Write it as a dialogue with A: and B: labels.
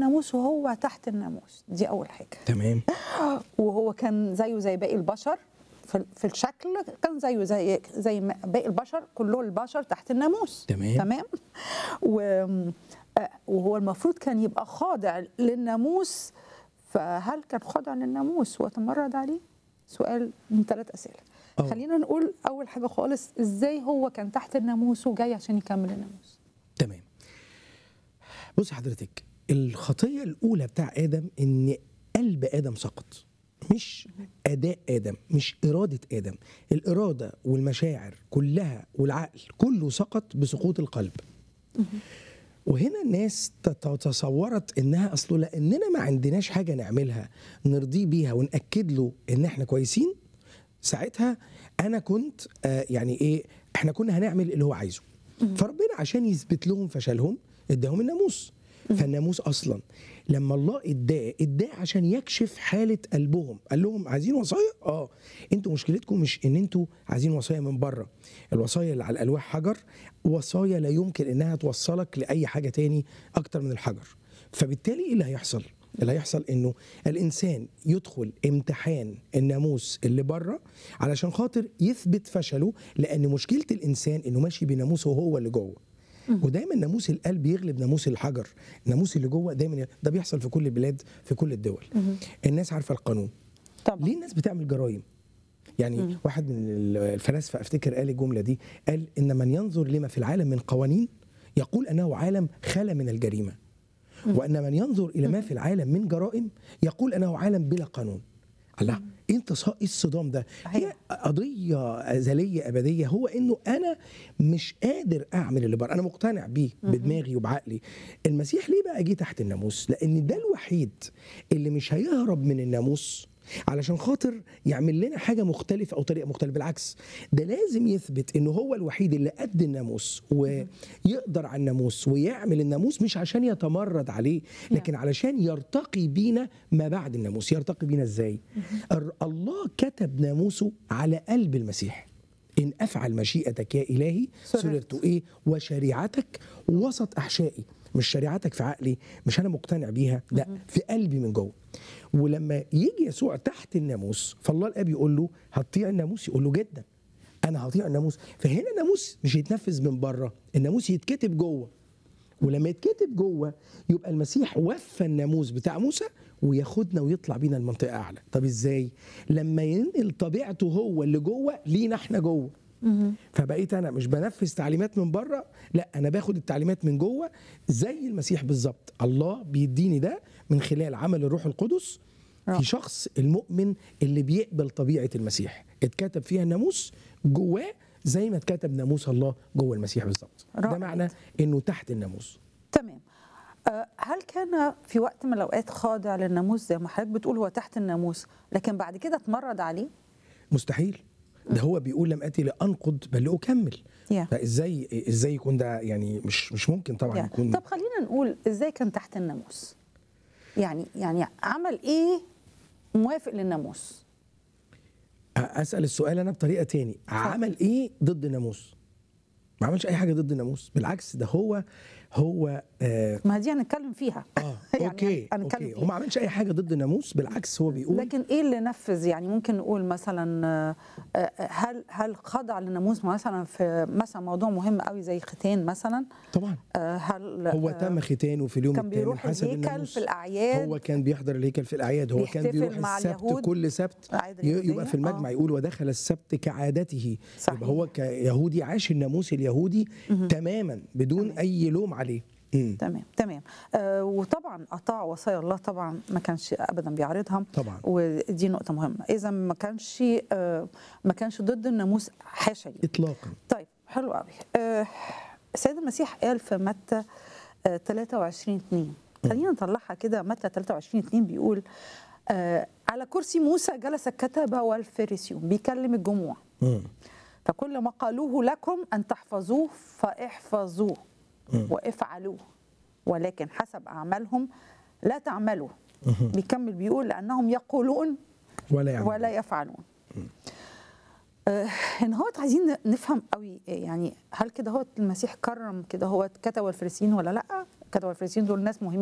A: الناموس وهو تحت الناموس دي اول حاجه
B: تمام
A: وهو كان زيه زي باقي البشر في في الشكل كان زيه زي زي ما باقي البشر كله البشر تحت الناموس
B: تمام.
A: تمام و آه، وهو المفروض كان يبقى خاضع للناموس فهل كان خاضع للناموس وتمرد عليه؟ سؤال من ثلاث اسئله
B: أوه.
A: خلينا نقول اول حاجه خالص ازاي هو كان تحت الناموس وجاي عشان يكمل الناموس
B: تمام بص حضرتك الخطيه الاولى بتاع ادم ان قلب ادم سقط مش اداء ادم مش اراده ادم الاراده والمشاعر كلها والعقل كله سقط بسقوط القلب وهنا الناس تت- تصورت انها اصله لاننا ما عندناش حاجه نعملها نرضيه بيها وناكد له ان احنا كويسين ساعتها انا كنت آه يعني ايه احنا كنا هنعمل اللي هو عايزه فربنا عشان يثبت لهم فشلهم اداهم الناموس فالناموس اصلا لما الله اداه اداه عشان يكشف حاله قلبهم قال لهم عايزين وصايا اه انتوا مشكلتكم مش ان انتوا عايزين وصايا من بره الوصايا اللي على الالواح حجر وصايا لا يمكن انها توصلك لاي حاجه تاني اكتر من الحجر فبالتالي ايه اللي هيحصل اللي هيحصل انه الانسان يدخل امتحان الناموس اللي بره علشان خاطر يثبت فشله لان مشكله الانسان انه ماشي بناموسه هو اللي جوه ودايما ناموس القلب يغلب ناموس الحجر الناموس اللي جوه دايما ده بيحصل في كل البلاد في كل الدول الناس عارفه القانون
A: طبعا
B: ليه الناس بتعمل جرائم يعني واحد من الفلاسفه افتكر قال الجمله دي قال ان من ينظر لما في العالم من قوانين يقول انه عالم خلا من الجريمه وان من ينظر الى ما في العالم من جرائم يقول انه عالم بلا قانون الله انت صا- ايه الصدام ده هي قضيه ازليه ابديه هو انه انا مش قادر اعمل اللي بره انا مقتنع بيه بدماغي وبعقلي المسيح ليه بقى جه تحت الناموس لان ده الوحيد اللي مش هيهرب من الناموس علشان خاطر يعمل لنا حاجه مختلفه او طريقه مختلفه بالعكس ده لازم يثبت انه هو الوحيد اللي قد الناموس ويقدر على الناموس ويعمل الناموس مش عشان يتمرد عليه لكن علشان يرتقي بينا ما بعد الناموس يرتقي بينا ازاي الر- الله كتب ناموسه على قلب المسيح ان افعل مشيئتك يا الهي
A: سررت.
B: سررت ايه وشريعتك وسط احشائي مش شريعتك في عقلي مش انا مقتنع بيها لا في قلبي من جوه ولما يجي يسوع تحت الناموس فالله الاب يقول له هتطيع الناموس يقول له جدا انا هطيع الناموس فهنا الناموس مش يتنفذ من بره الناموس يتكتب جوه ولما يتكتب جوه يبقى المسيح وفى الناموس بتاع موسى وياخدنا ويطلع بينا المنطقه اعلى طب ازاي لما ينقل طبيعته هو اللي جوه لينا احنا جوه فبقيت انا مش بنفذ تعليمات من بره لا انا باخد التعليمات من جوه زي المسيح بالظبط الله بيديني ده من خلال عمل الروح القدس
A: آه.
B: في شخص المؤمن اللي بيقبل طبيعه المسيح اتكتب فيها الناموس جواه زي ما اتكتب ناموس الله جوه المسيح بالظبط ده
A: رائع
B: معنى انه تحت الناموس
A: تمام آه، هل كان في وقت من الاوقات خاضع للناموس زي ما حضرتك بتقول هو تحت الناموس لكن بعد كده اتمرد عليه
B: مستحيل ده هو بيقول لم اتي لانقض بل لاكمل
A: Yeah.
B: فازاي ازاي يكون ده يعني مش مش ممكن طبعا
A: يعني.
B: يكون
A: طب خلينا نقول ازاي كان تحت الناموس يعني يعني عمل ايه موافق للناموس
B: اسال السؤال انا بطريقه تاني عمل ايه ضد الناموس ما عملش اي حاجه ضد الناموس بالعكس ده هو هو آه
A: ما دي هنتكلم فيها
B: اه
A: يعني
B: اوكي
A: هنتكلم
B: اوكي
A: فيها.
B: هو ما عملش اي حاجه ضد الناموس بالعكس هو بيقول
A: لكن ايه اللي نفذ يعني ممكن نقول مثلا آه، آه، هل هل خضع للناموس مثلا في مثلا موضوع مهم قوي زي ختان مثلا
B: طبعا
A: آه، هل
B: هو
A: آه،
B: تم ختانه في اليوم
A: كان
B: الثامن
A: بيروح
B: حسب
A: الهيكل
B: الناموس
A: في الأعياد.
B: هو كان بيحضر الهيكل في الاعياد هو كان
A: بيحتفل
B: بيروح
A: مع
B: السبت
A: اليهود.
B: كل سبت
A: العيد
B: ي-
A: اليهودية.
B: يبقى في المجمع
A: آه.
B: يقول ودخل السبت كعادته
A: صحيح.
B: يبقى هو كيهودي عاش الناموس اليهودي تماما بدون
A: تمام.
B: اي لوم عليه مم.
A: تمام تمام آه وطبعا اطاع وصايا الله طبعا ما كانش ابدا بيعارضها
B: طبعا.
A: ودي نقطه مهمه اذا ما كانش آه ما كانش ضد الناموس حاشا ليه.
B: اطلاقا
A: طيب حلو قوي آه السيد المسيح قال في متى آه 23 2 خلينا نطلعها كده متى 23 2 بيقول آه على كرسي موسى جلس الكتبه والفريسيون بيكلم الجموع
B: مم.
A: فكل ما قالوه لكم أن تحفظوه فاحفظوه وافعلوه ولكن حسب أعمالهم لا تعملوا بيكمل بيقول لأنهم يقولون
B: ولا يعمل
A: ولا يفعلون آه، ان هو عايزين نفهم قوي يعني هل كده هو المسيح كرم كده هو كتب الفريسيين ولا لا كتب الفريسيين دول ناس مهمين